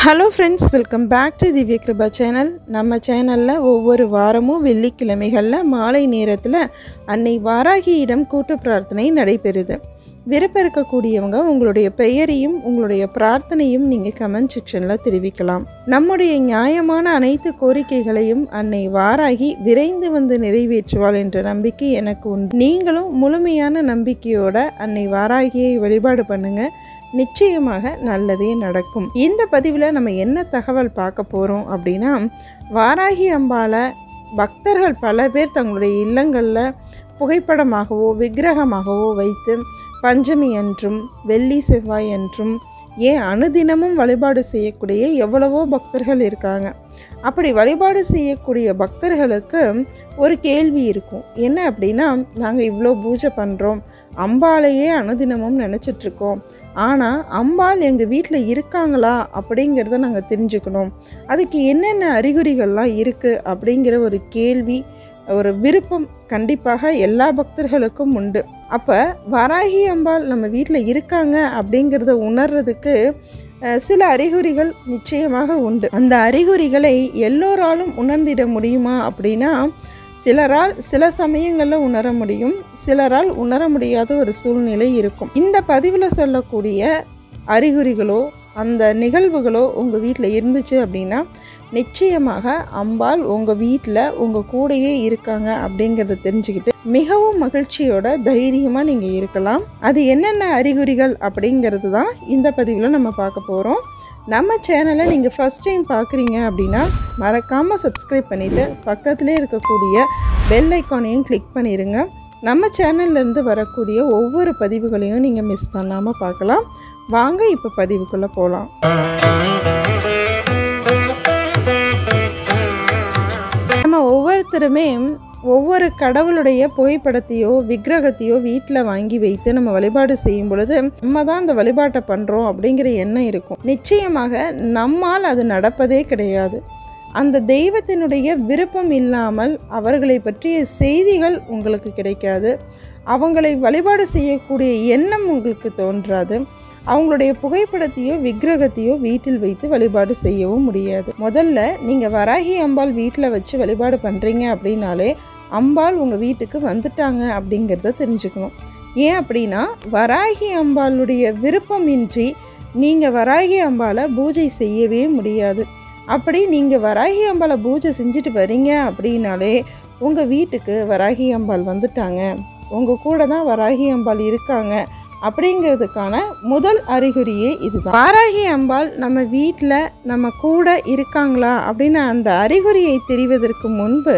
hello friends welcome back to Divya Kirupa channel நம்ம சேனலில் ஒவ்வொரு வாரமும் வெள்ளிக்கிழமைகளில் மாலை நேரத்தில் அன்னை வாராகியிடம் கூட்டு பிரார்த்தனை நடைபெறுது விருப்பம் இருக்கக்கூடியவங்க உங்களுடைய பெயரையும் உங்களுடைய பிரார்த்தனையும் நீங்கள் கமெண்ட் செக்ஷனில் தெரிவிக்கலாம் நம்முடைய நியாயமான அனைத்து கோரிக்கைகளையும் அன்னை வாராகி விரைந்து வந்து நிறைவேற்றுவாள் என்ற நம்பிக்கை எனக்கு உண்டு நீங்களும் முழுமையான நம்பிக்கையோட அன்னை வாராகியை வழிபாடு பண்ணுங்கள் நிச்சயமாக நல்லதே நடக்கும் இந்த பதிவில் நம்ம என்ன தகவல் பார்க்க போகிறோம் அப்படின்னா வாராகி அம்பாலை பக்தர்கள் பல பேர் தங்களுடைய இல்லங்களில் புகைப்படமாகவோ விக்கிரகமாகவோ வைத்து பஞ்சமி அன்றும் வெள்ளி செவ்வாய் அன்றும் ஏன் அனுதினமும் வழிபாடு செய்யக்கூடிய எவ்வளவோ பக்தர்கள் இருக்காங்க அப்படி வழிபாடு செய்யக்கூடிய பக்தர்களுக்கு ஒரு கேள்வி இருக்கும் என்ன அப்படின்னா நாங்கள் இவ்வளோ பூஜை பண்ணுறோம் அம்பாலையே அனுதினமும் நினச்சிட்ருக்கோம் ஆனால் அம்பாள் எங்கள் வீட்டில் இருக்காங்களா அப்படிங்கிறத நாங்கள் தெரிஞ்சுக்கணும் அதுக்கு என்னென்ன அறிகுறிகள்லாம் இருக்குது அப்படிங்கிற ஒரு கேள்வி ஒரு விருப்பம் கண்டிப்பாக எல்லா பக்தர்களுக்கும் உண்டு அப்போ வராகி அம்பாள் நம்ம வீட்டில் இருக்காங்க அப்படிங்கிறத உணர்றதுக்கு அஹ், சில அறிகுறிகள் நிச்சயமாக உண்டு அந்த அறிகுறிகளை எல்லோராலும் உணர்ந்திட முடியுமா அப்படின்னா சிலரால் சில சமயங்களில் உணர முடியும் சிலரால் உணர முடியாத ஒரு சூழ்நிலை இருக்கும் இந்த பதிவில் சொல்லக்கூடிய அறிகுறிகளோ அந்த நிகழ்வுகளோ உங்கள் வீட்டில் இருந்துச்சு அப்படின்னா நிச்சயமாக அம்பாள் உங்கள் வீட்டில் உங்கள் கூடயே இருக்காங்க அப்படிங்கிறத தெரிஞ்சுக்கிட்டு மிகவும் மகிழ்ச்சியோட தைரியமாக நீங்கள் இருக்கலாம் அது என்னென்ன அறிகுறிகள் அப்படிங்கிறது தான் இந்த பதிவில் நம்ம பார்க்க போகிறோம் நம்ம சேனலை நீங்கள் ஃபஸ்ட் டைம் பார்க்குறீங்க அப்படின்னா மறக்காமல் சப்ஸ்கிரைப் பண்ணிவிட்டு பக்கத்திலே இருக்கக்கூடிய பெல் ஐக்கானையும் கிளிக் பண்ணிடுங்க நம்ம சேனல்லேருந்து வரக்கூடிய ஒவ்வொரு பதிவுகளையும் நீங்கள் மிஸ் பண்ணாமல் பார்க்கலாம் வாங்க இப்போ பதிவுக்குள்ளே போகலாம் நம்ம ஒவ்வொருத்தருமே ஒவ்வொரு கடவுளுடைய புகைப்படத்தையோ விக்கிரகத்தையோ வீட்டில் வாங்கி வைத்து நம்ம வழிபாடு செய்யும் பொழுது நம்ம தான் அந்த வழிபாட்டை பண்ணுறோம் அப்படிங்கிற எண்ணம் இருக்கும் நிச்சயமாக நம்மால் அது நடப்பதே கிடையாது அந்த தெய்வத்தினுடைய விருப்பம் இல்லாமல் அவர்களை பற்றிய செய்திகள் உங்களுக்கு கிடைக்காது அவங்களை வழிபாடு செய்யக்கூடிய எண்ணம் உங்களுக்கு தோன்றாது அவங்களுடைய புகைப்படத்தையோ விக்கிரகத்தையோ வீட்டில் வைத்து வழிபாடு செய்யவும் முடியாது முதல்ல நீங்கள் வராகி அம்பாள் வீட்டில் வச்சு வழிபாடு பண்ணுறீங்க அப்படின்னாலே அம்பாள் உங்கள் வீட்டுக்கு வந்துட்டாங்க அப்படிங்கிறத தெரிஞ்சுக்கணும் ஏன் அப்படின்னா வராகி அம்பாளுடைய விருப்பமின்றி நீங்கள் வராகி அம்பாளை பூஜை செய்யவே முடியாது அப்படி நீங்கள் வராகி அம்பாளை பூஜை செஞ்சுட்டு வரீங்க அப்படின்னாலே உங்கள் வீட்டுக்கு வராகி அம்பாள் வந்துட்டாங்க உங்கள் கூட தான் வராகி அம்பாள் இருக்காங்க அப்படிங்கிறதுக்கான முதல் அறிகுறியே இதுதான் வாராகி அம்பாள் நம்ம வீட்டில் நம்ம கூட இருக்காங்களா அப்படின்னு அந்த அறிகுறியை தெரிவதற்கு முன்பு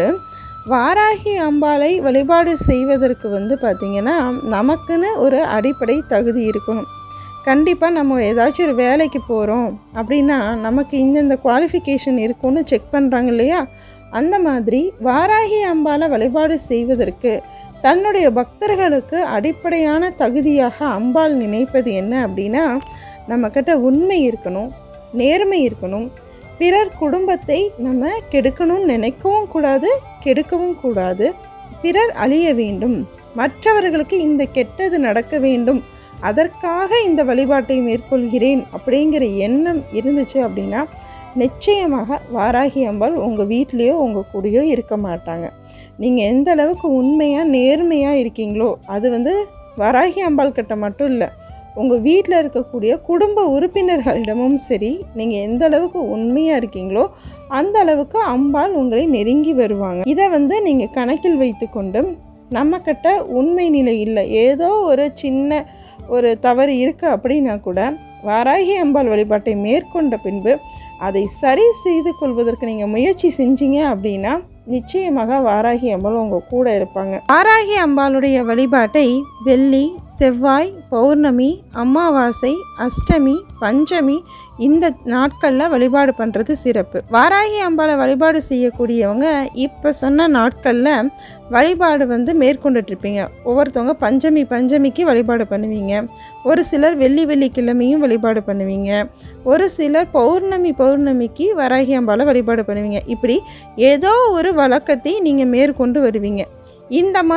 வாராகி அம்பாளை வழிபாடு செய்வதற்கு வந்து பார்த்திங்கன்னா நமக்குன்னு ஒரு அடிப்படை தகுதி இருக்கணும் கண்டிப்பாக நம்ம ஏதாச்சும் ஒரு வேலைக்கு போகிறோம் அப்படின்னா நமக்கு இந்தந்த குவாலிஃபிகேஷன் இருக்கும்னு செக் பண்ணுறாங்க இல்லையா அந்த மாதிரி வாராகி அம்பாலை வழிபாடு செய்வதற்கு தன்னுடைய பக்தர்களுக்கு அடிப்படையான தகுதியாக அம்பாள் நினைப்பது என்ன அப்படின்னா நம்மக்கிட்ட உண்மை இருக்கணும் நேர்மை இருக்கணும் பிறர் குடும்பத்தை நம்ம கெடுக்கணும்னு நினைக்கவும் கூடாது கெடுக்கவும் கூடாது பிறர் அழிய வேண்டும் மற்றவர்களுக்கு இந்த கெட்டது நடக்க வேண்டும் அதற்காக இந்த வழிபாட்டை மேற்கொள்கிறேன் அப்படிங்கிற எண்ணம் இருந்துச்சு அப்படின்னா நிச்சயமாக வாராகி அம்பாள் உங்கள் வீட்லேயோ உங்கள் கூடயோ இருக்க மாட்டாங்க நீங்கள் எந்த அளவுக்கு உண்மையாக நேர்மையாக இருக்கீங்களோ அது வந்து வராகி அம்பாள் கிட்ட மட்டும் இல்லை உங்கள் வீட்டில் இருக்கக்கூடிய குடும்ப உறுப்பினர்களிடமும் சரி நீங்கள் எந்த அளவுக்கு உண்மையாக இருக்கீங்களோ அந்த அளவுக்கு அம்பாள் உங்களை நெருங்கி வருவாங்க இதை வந்து நீங்கள் கணக்கில் வைத்துக்கொண்டு நம்மக்கிட்ட உண்மை நிலை இல்லை ஏதோ ஒரு சின்ன ஒரு தவறு இருக்குது அப்படின்னா கூட வாராகி அம்பாள் வழிபாட்டை மேற்கொண்ட பின்பு அதை சரி செய்து கொள்வதற்கு நீங்கள் முயற்சி செஞ்சீங்க அப்படின்னா நிச்சயமாக வாராகி அம்பாள் உங்கள் கூட இருப்பாங்க வாராகி அம்பாளுடைய வழிபாட்டை வெள்ளி செவ்வாய் பௌர்ணமி அமாவாசை அஷ்டமி பஞ்சமி இந்த நாட்களில் வழிபாடு பண்ணுறது சிறப்பு வாராகி அம்பாளை வழிபாடு செய்யக்கூடியவங்க இப்போ சொன்ன நாட்களில் வழிபாடு வந்து மேற்கொண்டுட்ருப்பீங்க ஒவ்வொருத்தவங்க பஞ்சமி பஞ்சமிக்கு வழிபாடு பண்ணுவீங்க ஒரு சிலர் வெள்ளி வெள்ளிக்கிழமையும் வழிபாடு பண்ணுவீங்க ஒரு சிலர் பௌர்ணமி பௌர்ணமிக்கு வராகி அம்பாளை வழிபாடு பண்ணுவீங்க இப்படி ஏதோ ஒரு வழக்கத்தை நீங்கள் மேற்கொண்டு வருவீங்க இந்த மாதிரி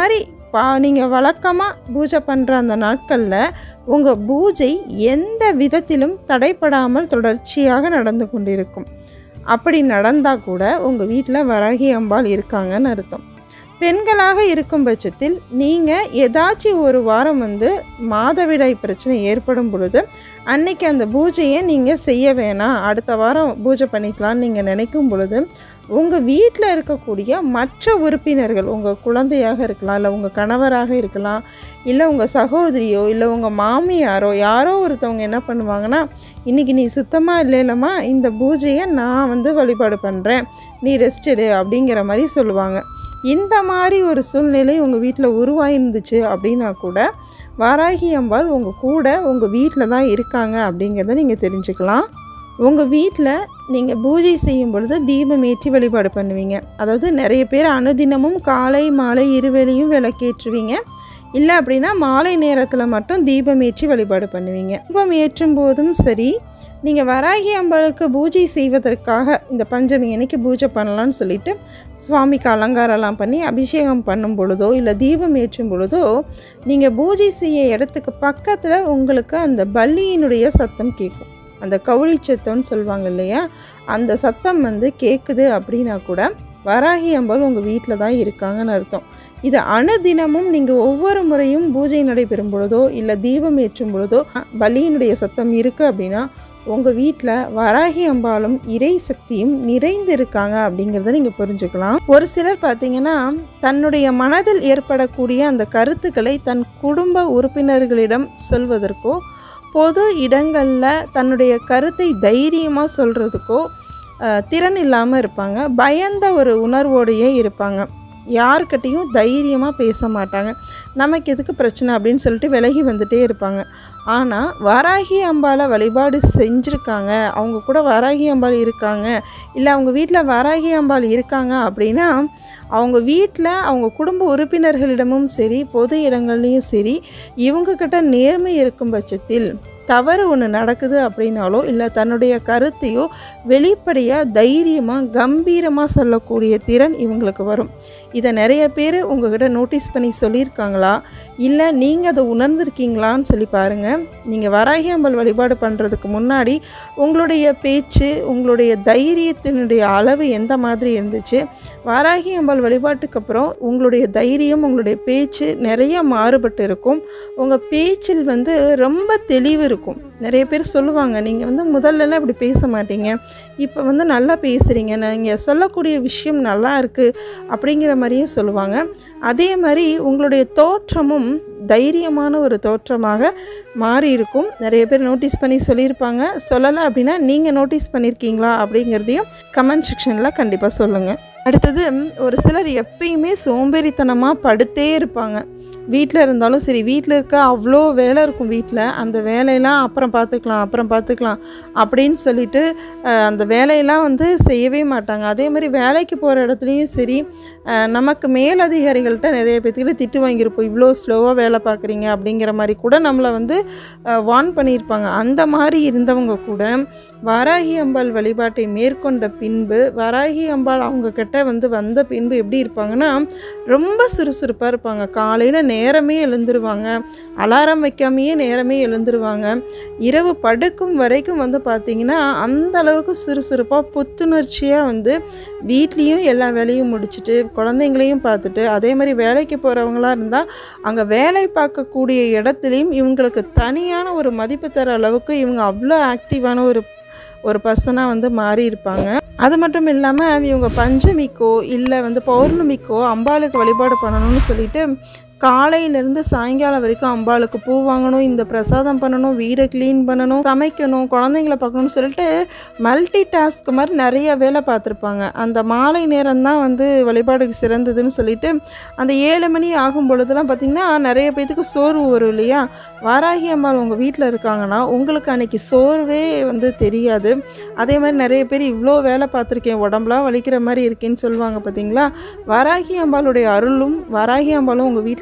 பா நீங்கள் வழக்கமாக பூஜை பண்ணுற அந்த நாட்களில் உங்கள் பூஜை எந்த விதத்திலும் தடைப்படாமல் தொடர்ச்சியாக நடந்து கொண்டிருக்கும் அப்படி நடந்தால் கூட உங்கள் வீட்டில் வராகி அம்பாள் இருக்காங்கன்னு அர்த்தம் பெண்களாக இருக்கும் பட்சத்தில் நீங்கள் ஏதாச்சும் ஒரு வாரம் வந்து மாதவிடாய் பிரச்சனை ஏற்படும் பொழுது அன்னைக்கு அந்த பூஜையை நீங்கள் செய்ய வேணாம் அடுத்த வாரம் பூஜை பண்ணிக்கலாம்னு நீங்கள் நினைக்கும் பொழுது உங்கள் வீட்டில் இருக்கக்கூடிய மற்ற உறுப்பினர்கள் உங்கள் குழந்தையாக இருக்கலாம் இல்லை உங்கள் கணவராக இருக்கலாம் இல்லை உங்கள் சகோதரியோ இல்லை உங்கள் மாமியாரோ யாரோ ஒருத்தவங்க என்ன பண்ணுவாங்கன்னா இன்றைக்கி நீ சுத்தமாக இல்லைல்லம்மா இந்த பூஜையை நான் வந்து வழிபாடு பண்ணுறேன் நீ ரெஸ்ட் எடு அப்படிங்கிற மாதிரி சொல்லுவாங்க இந்த மாதிரி ஒரு சூழ்நிலை உங்கள் வீட்டில் உருவாயிருந்துச்சு அப்படின்னா கூட வாராகி அம்பாள் உங்கள் கூட உங்கள் வீட்டில் தான் இருக்காங்க அப்படிங்கிறத நீங்கள் தெரிஞ்சுக்கலாம் உங்கள் வீட்டில் நீங்கள் பூஜை செய்யும் பொழுது தீபம் ஏற்றி வழிபாடு பண்ணுவீங்க அதாவது நிறைய பேர் அனுதினமும் காலை மாலை இருவேளையும் விளக்கேற்றுவீங்க இல்லை அப்படின்னா மாலை நேரத்தில் மட்டும் தீபம் ஏற்றி வழிபாடு பண்ணுவீங்க தீபம் ஏற்றும் போதும் சரி நீங்கள் வராகி அம்பாளுக்கு பூஜை செய்வதற்காக இந்த பஞ்சமி அன்னைக்கு பூஜை பண்ணலான்னு சொல்லிட்டு சுவாமிக்கு அலங்காரம்லாம் பண்ணி அபிஷேகம் பண்ணும் பொழுதோ இல்லை தீபம் ஏற்றும் பொழுதோ நீங்கள் பூஜை செய்ய இடத்துக்கு பக்கத்தில் உங்களுக்கு அந்த பல்லியினுடைய சத்தம் கேட்கும் அந்த கவுளி சத்தம்னு சொல்லுவாங்க இல்லையா அந்த சத்தம் வந்து கேட்குது அப்படின்னா கூட வராகி அம்பாள் உங்கள் வீட்டில் தான் இருக்காங்கன்னு அர்த்தம் இது அணுதினமும் நீங்கள் ஒவ்வொரு முறையும் பூஜை நடைபெறும் பொழுதோ இல்லை தீபம் ஏற்றும் பொழுதோ பலியினுடைய சத்தம் இருக்குது அப்படின்னா உங்கள் வீட்டில் வராகி அம்பாலும் இறை சக்தியும் நிறைந்து இருக்காங்க அப்படிங்கிறத நீங்கள் புரிஞ்சுக்கலாம் ஒரு சிலர் பார்த்தீங்கன்னா தன்னுடைய மனதில் ஏற்படக்கூடிய அந்த கருத்துக்களை தன் குடும்ப உறுப்பினர்களிடம் சொல்வதற்கோ பொது இடங்களில் தன்னுடைய கருத்தை தைரியமாக சொல்கிறதுக்கோ அஹ், திறன் இல்லாமல் இருப்பாங்க பயந்த ஒரு உணர்வோடையே இருப்பாங்க யார்கிட்டையும் தைரியமாக பேச மாட்டாங்க நமக்கு எதுக்கு பிரச்சனை அப்படின்னு சொல்லிட்டு விலகி வந்துட்டே இருப்பாங்க ஆனால் வராகி அம்பாலை வழிபாடு செஞ்சுருக்காங்க அவங்க கூட வராகி அம்பாள் இருக்காங்க இல்லை அவங்க வீட்டில் வராகி அம்பாள் இருக்காங்க அப்படின்னா அவங்க வீட்டில் அவங்க குடும்ப உறுப்பினர்களிடமும் சரி பொது இடங்கள்லையும் சரி இவங்கக்கிட்ட நேர்மை இருக்கும் பட்சத்தில் தவறு ஒன்று நடக்குது அப்படின்னாலோ இல்லை தன்னுடைய கருத்தையோ வெளிப்படையாக தைரியமாக கம்பீரமாக சொல்லக்கூடிய திறன் இவங்களுக்கு வரும் இதை நிறைய பேர் உங்ககிட்ட நோட்டீஸ் பண்ணி சொல்லியிருக்காங்களா இல்லை நீங்கள் அதை உணர்ந்திருக்கீங்களான்னு சொல்லி பாருங்கள் நீங்கள் வராகி அம்பல் வழிபாடு பண்ணுறதுக்கு முன்னாடி உங்களுடைய பேச்சு உங்களுடைய தைரியத்தினுடைய அளவு எந்த மாதிரி இருந்துச்சு வாராகி அம்பாள் வழிபாட்டுக்கு அப்புறம் உங்களுடைய தைரியம் உங்களுடைய பேச்சு நிறைய மாறுபட்டு இருக்கும் உங்கள் பேச்சில் வந்து ரொம்ப தெளிவு இருக்கும் நிறைய பேர் சொல்லுவாங்க நீங்கள் வந்து முதல்லலாம் இப்படி பேச மாட்டீங்க இப்போ வந்து நல்லா பேசுகிறீங்க நீங்கள் சொல்லக்கூடிய விஷயம் நல்லா இருக்குது அப்படிங்கிற மாதிரியும் சொல்லுவாங்க அதே மாதிரி உங்களுடைய தோற்றமும் தைரியமான ஒரு தோற்றமாக மாறி இருக்கும் நிறைய பேர் நோட்டீஸ் பண்ணி சொல்லியிருப்பாங்க சொல்லலை அப்படின்னா நீங்கள் நோட்டீஸ் பண்ணியிருக்கீங்களா அப்படிங்கிறதையும் கமெண்ட் செக்ஷனில் கண்டிப்பாக சொல்லுங்கள் அடுத்தது ஒரு சிலர் எப்பயுமே சோம்பேறித்தனமாக படுத்தே இருப்பாங்க வீட்டில் இருந்தாலும் சரி வீட்டில் இருக்க அவ்வளோ வேலை இருக்கும் வீட்டில் அந்த வேலையெல்லாம் அப்புறம் பார்த்துக்கலாம் அப்புறம் பார்த்துக்கலாம் அப்படின்னு சொல்லிட்டு அஹ், அந்த வேலையெல்லாம் வந்து செய்யவே மாட்டாங்க அதே மாதிரி வேலைக்கு போகிற இடத்துலையும் சரி அஹ், நமக்கு மேலதிகாரிகள்கிட்ட நிறைய பேர்த்துக்கிட்ட திட்டு வாங்கியிருப்போம் இவ்வளோ ஸ்லோவாக வேலை பார்க்குறீங்க அப்படிங்கிற மாதிரி கூட நம்மளை வந்து வார்ன் பண்ணியிருப்பாங்க அந்த மாதிரி இருந்தவங்க கூட வராகி அம்பாள் வழிபாட்டை மேற்கொண்ட பின்பு வராகி அம்பாள் அவங்க கிட்ட வந்து வந்த பின்பு எப்படி இருப்பாங்கன்னா ரொம்ப சுறுசுறுப்பாக இருப்பாங்க காலையில் நேரமே எழுந்துருவாங்க அலாரம் வைக்காமையே நேரமே எழுந்துருவாங்க இரவு படுக்கும் வரைக்கும் வந்து பார்த்திங்கன்னா அந்த அளவுக்கு சுறுசுறுப்பாக புத்துணர்ச்சியாக வந்து வீட்லேயும் எல்லா வேலையும் முடிச்சுட்டு குழந்தைங்களையும் பார்த்துட்டு அதே மாதிரி வேலைக்கு போகிறவங்களா இருந்தால் அங்கே வேலை பார்க்கக்கூடிய இடத்துலையும் இவங்களுக்கு தனியான ஒரு மதிப்பு தர அளவுக்கு இவங்க அவ்வளோ ஆக்டிவான ஒரு ஒரு பர்சனாக வந்து மாறி இருப்பாங்க அது மட்டும் இல்லாமல் இவங்க பஞ்சமிக்கோ இல்லை வந்து பௌர்ணமிக்கோ அம்பாளுக்கு வழிபாடு பண்ணணும்னு சொல்லிட்டு காலையிலேருந்து சாயங்காலம் வரைக்கும் அம்பாளுக்கு பூ வாங்கணும் இந்த பிரசாதம் பண்ணணும் வீடை க்ளீன் பண்ணணும் சமைக்கணும் குழந்தைங்கள பார்க்கணும்னு சொல்லிட்டு மல்டி டாஸ்க் மாதிரி நிறைய வேலை பார்த்துருப்பாங்க அந்த மாலை நேரம் தான் வந்து வழிபாடுக்கு சிறந்ததுன்னு சொல்லிட்டு அந்த ஏழு மணி ஆகும் பொழுதுலாம் பார்த்திங்கன்னா நிறைய பேத்துக்கு சோர்வு வரும் இல்லையா வாராகி அம்பாள் உங்கள் வீட்டில் இருக்காங்கன்னா உங்களுக்கு அன்னைக்கு சோர்வே வந்து தெரியாது அதே மாதிரி நிறைய பேர் இவ்வளோ வேலை பார்த்துருக்கேன் உடம்புலாம் வலிக்கிற மாதிரி இருக்கேன்னு சொல்லுவாங்க பார்த்தீங்களா வாராகி அம்பாளுடைய அருளும் வாராகி அம்பாளும் உங்கள் வீட்டில்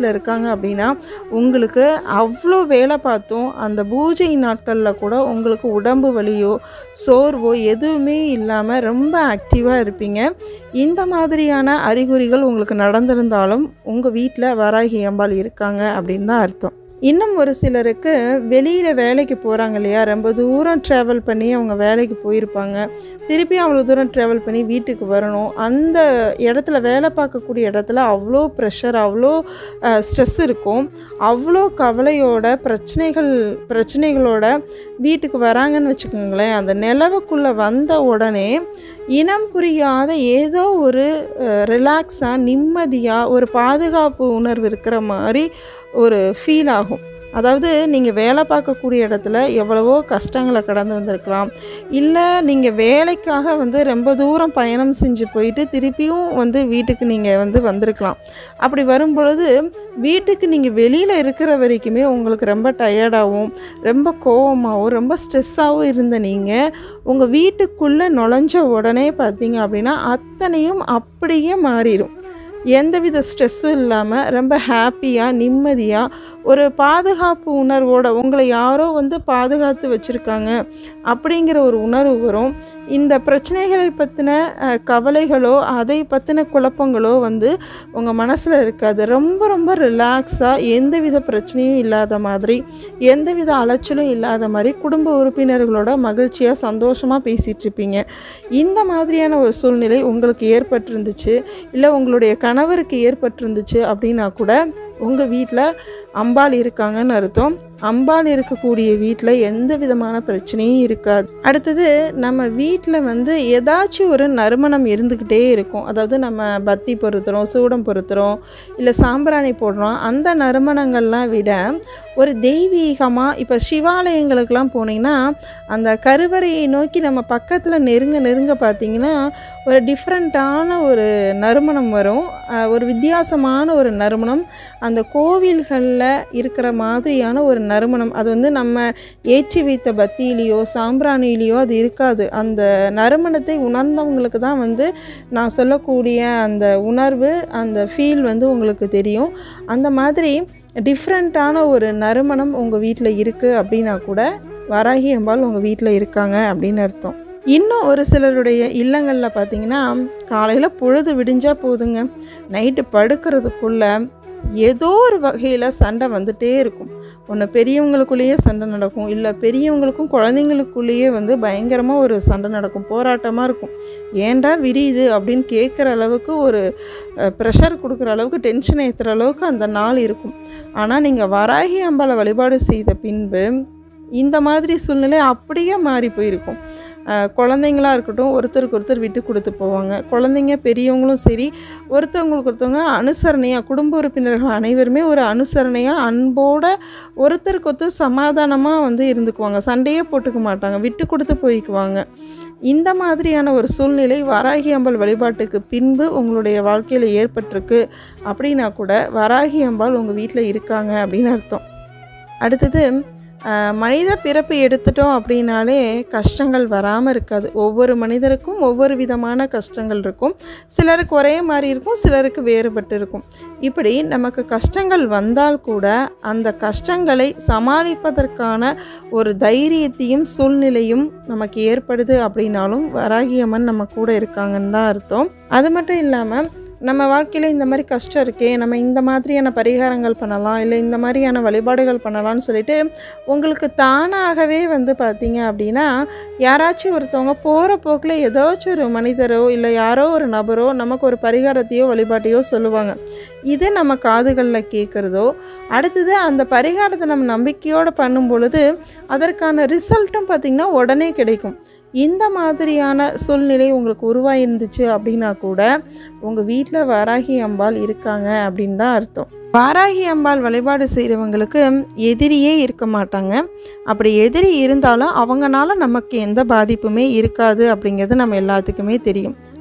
வீட்டில் இருக்காங்க அப்படின்னா உங்களுக்கு அவ்வளோ வேலை பார்த்தும் அந்த பூஜை நாட்களில் கூட உங்களுக்கு உடம்பு வலியோ சோர்வோ எதுவுமே இல்லாமல் ரொம்ப ஆக்டிவாக இருப்பீங்க இந்த மாதிரியான அறிகுறிகள் உங்களுக்கு நடந்திருந்தாலும் உங்கள் வீட்டில் வராகி அம்பாள் இருக்காங்க அப்படின்னு தான் அர்த்தம் இன்னும் ஒரு சிலருக்கு வெளியில் வேலைக்கு போகிறாங்க இல்லையா ரொம்ப தூரம் ட்ராவல் பண்ணி அவங்க வேலைக்கு போயிருப்பாங்க திருப்பி அவ்வளோ தூரம் ட்ராவல் பண்ணி வீட்டுக்கு வரணும் அந்த இடத்துல வேலை பார்க்கக்கூடிய இடத்துல அவ்வளோ ப்ரெஷர் அவ்வளோ ஸ்ட்ரெஸ் இருக்கும் அவ்வளோ கவலையோட பிரச்சனைகள் பிரச்சனைகளோட வீட்டுக்கு வராங்கன்னு வச்சுக்கோங்களேன் அந்த நிலவுக்குள்ளே வந்த உடனே இனம் புரியாத ஏதோ ஒரு ரிலாக்ஸாக நிம்மதியாக ஒரு பாதுகாப்பு உணர்வு இருக்கிற மாதிரி ஒரு ஃபீல் ஆகும் அதாவது நீங்கள் வேலை பார்க்கக்கூடிய இடத்துல எவ்வளவோ கஷ்டங்களை கடந்து வந்திருக்கலாம் இல்லை நீங்கள் வேலைக்காக வந்து ரொம்ப தூரம் பயணம் செஞ்சு போயிட்டு திருப்பியும் வந்து வீட்டுக்கு நீங்கள் வந்து வந்திருக்கலாம் அப்படி வரும் பொழுது வீட்டுக்கு நீங்கள் வெளியில் இருக்கிற வரைக்குமே உங்களுக்கு ரொம்ப டயர்டாகவும் ரொம்ப கோவமாகவும் ரொம்ப ஸ்ட்ரெஸ்ஸாகவும் இருந்த நீங்கள் உங்கள் வீட்டுக்குள்ளே நுழைஞ்ச உடனே பார்த்தீங்க அப்படின்னா அத்தனையும் அப்படியே மாறிடும் எந்தவித ஸ்ட்ரெஸ்ஸும் இல்லாமல் ரொம்ப ஹாப்பியாக நிம்மதியாக ஒரு பாதுகாப்பு உணர்வோட உங்களை யாரோ வந்து பாதுகாத்து வச்சுருக்காங்க அப்படிங்கிற ஒரு உணர்வு வரும் இந்த பிரச்சனைகளை பற்றின கவலைகளோ அதை பற்றின குழப்பங்களோ வந்து உங்கள் மனசில் இருக்காது ரொம்ப ரொம்ப ரிலாக்ஸாக எந்தவித பிரச்சனையும் இல்லாத மாதிரி எந்தவித அலைச்சலும் இல்லாத மாதிரி குடும்ப உறுப்பினர்களோட மகிழ்ச்சியாக சந்தோஷமாக பேசிகிட்டு இருப்பீங்க இந்த மாதிரியான ஒரு சூழ்நிலை உங்களுக்கு ஏற்பட்டிருந்துச்சு இல்லை உங்களுடைய கணவருக்கு ஏற்பட்டிருந்துச்சு அப்படின்னா கூட உங்கள் வீட்டில் அம்பாள் இருக்காங்கன்னு அர்த்தம் அம்பாள் இருக்கக்கூடிய வீட்டில் எந்த விதமான பிரச்சனையும் இருக்காது அடுத்தது நம்ம வீட்டில் வந்து ஏதாச்சும் ஒரு நறுமணம் இருந்துக்கிட்டே இருக்கும் அதாவது நம்ம பத்தி பொருத்துகிறோம் சூடம் பொருத்துகிறோம் இல்லை சாம்பிராணி போடுறோம் அந்த நறுமணங்கள்லாம் விட ஒரு தெய்வீகமாக இப்போ சிவாலயங்களுக்கெல்லாம் போனீங்கன்னா அந்த கருவறையை நோக்கி நம்ம பக்கத்தில் நெருங்க நெருங்க பார்த்தீங்கன்னா ஒரு டிஃப்ரெண்ட்டான ஒரு நறுமணம் வரும் அஹ் ஒரு வித்தியாசமான ஒரு நறுமணம் அந்த கோவில்களில் இருக்கிற மாதிரியான ஒரு நறுமணம் அது வந்து நம்ம ஏற்றி வைத்த பத்தியிலையோ சாம்பிராணிலேயோ அது இருக்காது அந்த நறுமணத்தை உணர்ந்தவங்களுக்கு தான் வந்து நான் சொல்லக்கூடிய அந்த உணர்வு அந்த ஃபீல் வந்து உங்களுக்கு தெரியும் அந்த மாதிரி டிஃப்ரெண்ட்டான ஒரு நறுமணம் உங்கள் வீட்டில் இருக்குது அப்படின்னா கூட வராகி அம்பாள் உங்கள் வீட்டில் இருக்காங்க அப்படின்னு அர்த்தம் இன்னும் ஒரு சிலருடைய இல்லங்களில் பார்த்தீங்கன்னா காலையில் பொழுது விடிஞ்சால் போதுங்க நைட்டு படுக்கிறதுக்குள்ளே ஏதோ ஒரு வகையில் சண்டை வந்துட்டே இருக்கும் ஒன்று பெரியவங்களுக்குள்ளேயே சண்டை நடக்கும் இல்லை பெரியவங்களுக்கும் குழந்தைங்களுக்குள்ளேயே வந்து பயங்கரமாக ஒரு சண்டை நடக்கும் போராட்டமாக இருக்கும் ஏன்டா விடியுது அப்படின்னு கேட்குற அளவுக்கு ஒரு ப்ரெஷர் கொடுக்குற அளவுக்கு டென்ஷன் ஏற்றுற அளவுக்கு அந்த நாள் இருக்கும் ஆனால் நீங்கள் வராகி அம்பாளை வழிபாடு செய்த பின்பு இந்த மாதிரி சூழ்நிலை அப்படியே மாறி போயிருக்கும் அஹ் குழந்தைங்களா இருக்கட்டும் ஒருத்தருக்கு ஒருத்தர் விட்டு கொடுத்து போவாங்க குழந்தைங்க பெரியவங்களும் சரி ஒருத்தவங்களுக்கு ஒருத்தவங்க அனுசரணையாக குடும்ப உறுப்பினர்கள் அனைவருமே ஒரு அனுசரணையாக அன்போட ஒருத்தருக்கு ஒருத்தர் சமாதானமாக வந்து இருந்துக்குவாங்க சண்டையே போட்டுக்க மாட்டாங்க விட்டு கொடுத்து போய்க்குவாங்க இந்த மாதிரியான ஒரு சூழ்நிலை வராகி அம்பாள் வழிபாட்டுக்கு பின்பு உங்களுடைய வாழ்க்கையில் ஏற்பட்டிருக்கு அப்படின்னா கூட வராகி அம்பாள் உங்கள் வீட்டில் இருக்காங்க அப்படின்னு அர்த்தம் அடுத்தது அஹ், மனித பிறப்பு எடுத்துட்டோம் அப்படின்னாலே கஷ்டங்கள் வராமல் இருக்காது ஒவ்வொரு மனிதருக்கும் ஒவ்வொரு விதமான கஷ்டங்கள் இருக்கும் சிலருக்கு ஒரே மாதிரி இருக்கும் சிலருக்கு வேறுபட்டு இருக்கும் இப்படி நமக்கு கஷ்டங்கள் வந்தால் கூட அந்த கஷ்டங்களை சமாளிப்பதற்கான ஒரு தைரியத்தையும் சூழ்நிலையும் நமக்கு ஏற்படுது அப்படின்னாலும் வராகி அம்மன் நம்ம கூட இருக்காங்கன்னு தான் அர்த்தம் அது மட்டும் இல்லாமல் நம்ம வாழ்க்கையில் இந்த மாதிரி கஷ்டம் இருக்கே நம்ம இந்த மாதிரியான பரிகாரங்கள் பண்ணலாம் இல்லை இந்த மாதிரியான வழிபாடுகள் பண்ணலாம்னு சொல்லிட்டு உங்களுக்கு தானாகவே வந்து பார்த்தீங்க அப்படின்னா யாராச்சும் ஒருத்தவங்க போகிற போக்கில் ஏதாச்சும் ஒரு மனிதரோ இல்லை யாரோ ஒரு நபரோ நமக்கு ஒரு பரிகாரத்தையோ வழிபாட்டையோ சொல்லுவாங்க இது நம்ம காதுகளில் கேட்குறதோ அடுத்தது அந்த பரிகாரத்தை நம்ம நம்பிக்கையோடு பண்ணும் பொழுது அதற்கான ரிசல்ட்டும் பார்த்திங்கன்னா உடனே கிடைக்கும் இந்த மாதிரியான சூழ்நிலை உங்களுக்கு உருவாயிருந்துச்சு அப்படின்னா கூட உங்கள் வீட்டில் வராகி அம்பாள் இருக்காங்க அப்படின்னு தான் அர்த்தம் வாராகி அம்பாள் வழிபாடு செய்கிறவங்களுக்கு எதிரியே இருக்க மாட்டாங்க அப்படி எதிரி இருந்தாலும் அவங்கனால நமக்கு எந்த பாதிப்புமே இருக்காது அப்படிங்கிறது நம்ம எல்லாத்துக்குமே தெரியும்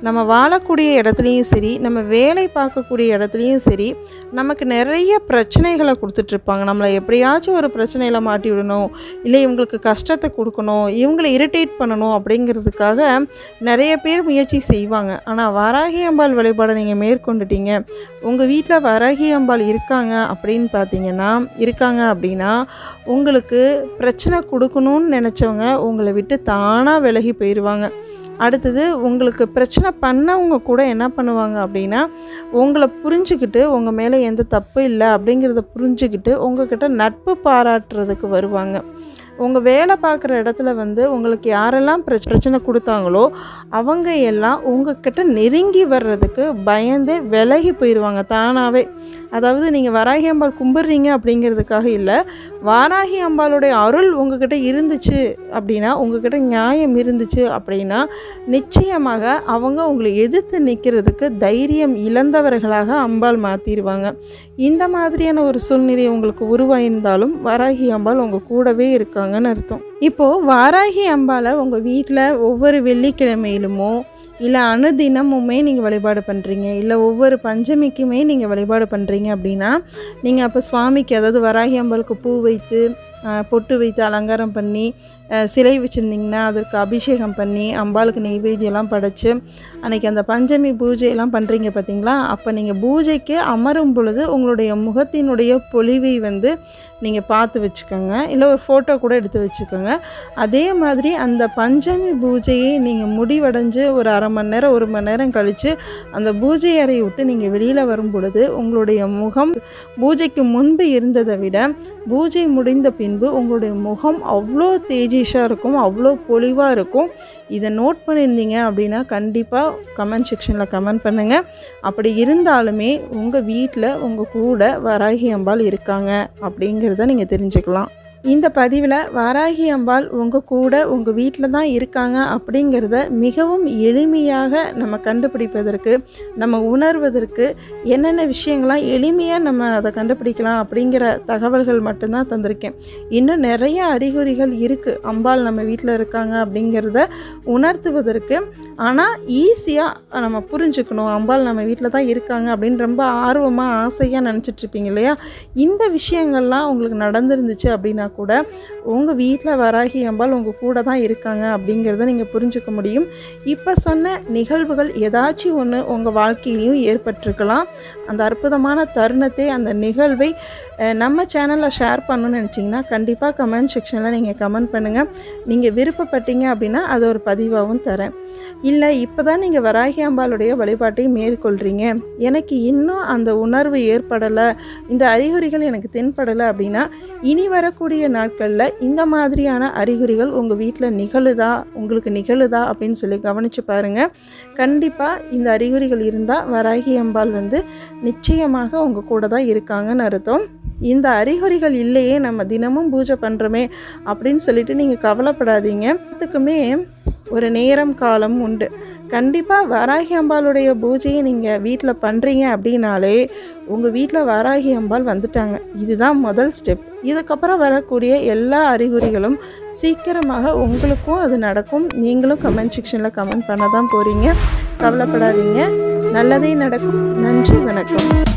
நம்ம வாழக்கூடிய இடத்துலையும் சரி நம்ம வேலை பார்க்கக்கூடிய இடத்துலையும் சரி நமக்கு நிறைய பிரச்சனைகளை கொடுத்துட்ருப்பாங்க நம்மளை எப்படியாச்சும் ஒரு பிரச்சனையில் மாட்டி விடணும் இல்லை இவங்களுக்கு கஷ்டத்தை கொடுக்கணும் இவங்களை இரிட்டேட் பண்ணணும் அப்படிங்கிறதுக்காக நிறைய பேர் முயற்சி செய்வாங்க ஆனால் வராகி அம்பாள் வழிபாடை நீங்கள் மேற்கொண்டுட்டீங்க உங்கள் வீட்டில் வராகி அம்பாள் இருக்காங்க அப்படின்னு பார்த்தீங்கன்னா இருக்காங்க அப்படின்னா உங்களுக்கு பிரச்சனை கொடுக்கணும்னு நினச்சவங்க உங்களை விட்டு தானாக விலகி போயிடுவாங்க அடுத்தது உங்களுக்கு பிரச்சனை பண்ணவங்க கூட என்ன பண்ணுவாங்க அப்படின்னா உங்களை புரிஞ்சுக்கிட்டு உங்கள் மேலே எந்த தப்பு இல்லை அப்படிங்கிறத புரிஞ்சுக்கிட்டு உங்ககிட்ட நட்பு பாராட்டுறதுக்கு வருவாங்க உங்கள் வேலை பார்க்குற இடத்துல வந்து உங்களுக்கு யாரெல்லாம் பிரச்ச பிரச்சனை கொடுத்தாங்களோ அவங்க எல்லாம் உங்ககிட்ட நெருங்கி வர்றதுக்கு பயந்து விலகி போயிடுவாங்க தானாகவே அதாவது நீங்கள் வராகி அம்பாள் கும்பிட்றீங்க அப்படிங்கிறதுக்காக இல்லை வாராகி அம்பாளுடைய அருள் உங்ககிட்ட இருந்துச்சு அப்படின்னா உங்ககிட்ட நியாயம் இருந்துச்சு அப்படின்னா நிச்சயமாக அவங்க உங்களை எதிர்த்து நிற்கிறதுக்கு தைரியம் இழந்தவர்களாக அம்பாள் மாற்றிடுவாங்க இந்த மாதிரியான ஒரு சூழ்நிலை உங்களுக்கு உருவாயிருந்தாலும் வாராகி அம்பாள் உங்கள் கூடவே இருக்காங்கன்னு அர்த்தம் இப்போது வாராகி அம்பாலை உங்கள் வீட்டில் ஒவ்வொரு வெள்ளிக்கிழமையிலுமோ இல்லை அனுதினமுமே நீங்கள் வழிபாடு பண்ணுறீங்க இல்லை ஒவ்வொரு பஞ்சமிக்குமே நீங்கள் வழிபாடு பண்ணுறீங்க அப்படின்னா நீங்கள் அப்போ சுவாமிக்கு அதாவது வராகி அம்பாளுக்கு பூ வைத்து அஹ், பொட்டு வைத்து அலங்காரம் பண்ணி அஹ், சிலை வச்சுருந்திங்கன்னா அதற்கு அபிஷேகம் பண்ணி அம்பாளுக்கு நெய்வேத்தியெல்லாம் படைச்சு அன்றைக்கி அந்த பஞ்சமி பூஜையெல்லாம் பண்ணுறீங்க பார்த்தீங்களா அப்போ நீங்கள் பூஜைக்கு அமரும் பொழுது உங்களுடைய முகத்தினுடைய பொலிவை வந்து நீங்கள் பார்த்து வச்சுக்கோங்க இல்லை ஒரு ஃபோட்டோ கூட எடுத்து வச்சுக்கோங்க அதே மாதிரி அந்த பஞ்சமி பூஜையை நீங்கள் முடிவடைஞ்சு ஒரு அரை மணி நேரம் ஒரு மணி நேரம் கழித்து அந்த பூஜை அறையை விட்டு நீங்கள் வெளியில் வரும் பொழுது உங்களுடைய முகம் பூஜைக்கு முன்பு இருந்ததை விட பூஜை முடிந்த பின்பு உங்களுடைய முகம் அவ்வளோ தேஜிஷாக இருக்கும் அவ்வளோ பொலிவாக இருக்கும் இதை நோட் பண்ணியிருந்தீங்க அப்படின்னா கண்டிப்பாக கமெண்ட் செக்ஷனில் கமெண்ட் பண்ணுங்கள் அப்படி இருந்தாலுமே உங்கள் வீட்டில் உங்கள் கூட வராகி அம்பாள் இருக்காங்க அப்படிங்கிறத நீங்கள் தெரிஞ்சுக்கலாம் இந்த பதிவில் வாராகி அம்பாள் உங்கள் கூட உங்கள் வீட்டில் தான் இருக்காங்க அப்படிங்கிறத மிகவும் எளிமையாக நம்ம கண்டுபிடிப்பதற்கு நம்ம உணர்வதற்கு என்னென்ன விஷயங்கள்லாம் எளிமையாக நம்ம அதை கண்டுபிடிக்கலாம் அப்படிங்கிற தகவல்கள் மட்டும்தான் தந்திருக்கேன் இன்னும் நிறைய அறிகுறிகள் இருக்குது அம்பாள் நம்ம வீட்டில் இருக்காங்க அப்படிங்கிறத உணர்த்துவதற்கு ஆனால் ஈஸியாக நம்ம புரிஞ்சுக்கணும் அம்பாள் நம்ம வீட்டில் தான் இருக்காங்க அப்படின்னு ரொம்ப ஆர்வமாக ஆசையாக நினச்சிட்ருப்பீங்க இல்லையா இந்த விஷயங்கள்லாம் உங்களுக்கு நடந்துருந்துச்சு அப்படின்னா கூட உங்கள் வீட்டில் வராகி அம்பாள் உங்கள் கூட தான் இருக்காங்க அப்படிங்கிறத நீங்கள் புரிஞ்சுக்க முடியும் இப்போ சொன்ன நிகழ்வுகள் ஏதாச்சும் ஒன்று உங்கள் வாழ்க்கையிலையும் ஏற்பட்டிருக்கலாம் அந்த அற்புதமான தருணத்தை அந்த நிகழ்வை அஹ், நம்ம சேனலில் ஷேர் பண்ணணும்னு நினச்சிங்கன்னா கண்டிப்பாக கமெண்ட் செக்ஷனில் நீங்கள் கமெண்ட் பண்ணுங்கள் நீங்கள் விருப்பப்பட்டீங்க அப்படின்னா அது ஒரு பதிவாகவும் தரேன் இல்லை இப்போ தான் நீங்கள் வராகி அம்பாளுடைய வழிபாட்டை மேற்கொள்கிறீங்க எனக்கு இன்னும் அந்த உணர்வு ஏற்படலை இந்த அறிகுறிகள் எனக்கு தென்படலை அப்படின்னா இனி வரக்கூடிய நாட்களில் இந்த மாதிரியான அறிகுறிகள் உங்கள் வீட்டில் நிகழுதா உங்களுக்கு நிகழுதா அப்படின்னு சொல்லி கவனித்து பாருங்கள் கண்டிப்பாக இந்த அறிகுறிகள் இருந்தால் வராகி அம்பாள் வந்து நிச்சயமாக உங்கள் கூட தான் இருக்காங்கன்னு அர்த்தம் இந்த அறிகுறிகள் இல்லையே நம்ம தினமும் பூஜை பண்ணுறோமே அப்படின்னு சொல்லிட்டு நீங்கள் கவலைப்படாதீங்க அதுக்குமே ஒரு நேரம் காலம் உண்டு கண்டிப்பாக வராகி அம்பாளுடைய பூஜையை நீங்கள் வீட்டில் பண்ணுறீங்க அப்படின்னாலே உங்கள் வீட்டில் வராகி அம்பாள் வந்துட்டாங்க இதுதான் முதல் ஸ்டெப் இதுக்கப்புறம் வரக்கூடிய எல்லா அறிகுறிகளும் சீக்கிரமாக உங்களுக்கும் அது நடக்கும் நீங்களும் கமெண்ட் செக்ஷனில் கமெண்ட் பண்ண தான் போகிறீங்க கவலைப்படாதீங்க நல்லதே நடக்கும் நன்றி வணக்கம்